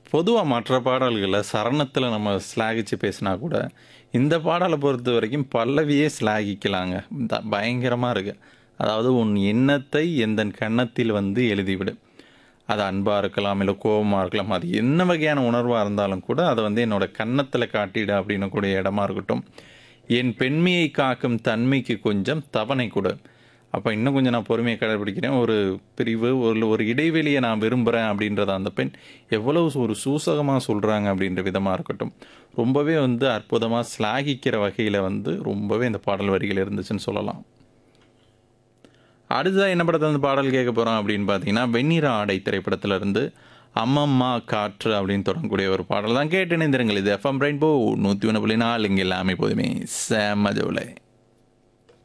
பொதுவா மற்ற பாடல்கள்ல சரணத்துல நம்ம சிலாகிச்சு பேசினா கூட, இந்த பாடல பொறுத்தவரைக்கும் பல்லவியே சிலாகிக்கலாங்க. த பயங்கரமா இருக்கு. அதாவது "உன் எண்ணத்தை எந்தன் கன்னத்தில் வந்து எழுதிவிடு." அது அன்பா இருக்கலாம், இல்ல கோவமா இருக்கலாம். அது என்ன வகையான உணர்வா இருந்தாலும் கூட, அத வந்து என்னோட கன்னத்துல காட்டிடு அப்படின்னக்கூடிய இடமா இருக்கட்டும். "என் பெண்மையை காக்கும் தன்மைக்கு கொஞ்சம் தவணை கொடு." அப்ப இன்னும் கொஞ்சம் நான் பொறுமைய கடைபிடிக்கிறேன். ஒரு பிரிவு, ஒரு ஒரு இடைவெளிய நான் விரும்புறேன் அப்படின்றத அந்த பெண் எவ்வளவு ஒரு சூசகமா சொல்றாங்க அப்படின்ற விதமா இருக்கட்டும். ரொம்பவே வந்து அற்புதமா சிலாகிக்கிற வகையில வந்து ரொம்பவே இந்த பாடல் வரிகள் இருந்துச்சுன்னு சொல்லலாம். அடுத்ததா என்ன படத்துல இருந்து பாடல் கேட்க போறோம் அப்படின்னு பார்த்தீங்கன்னா, "வெண்ணிற ஆடை" திரைப்படத்திலிருந்து "அம்மம்மா காற்று" அப்படின்னு தொடங்கக்கூடிய ஒரு பாடல் தான் கேட்டு இணைந்திருங்கள். இது எஃப்எம் ரெயின்போ 101.4 இங்க எல்லாமே எப்போதுமே செம்ம ஜோலை.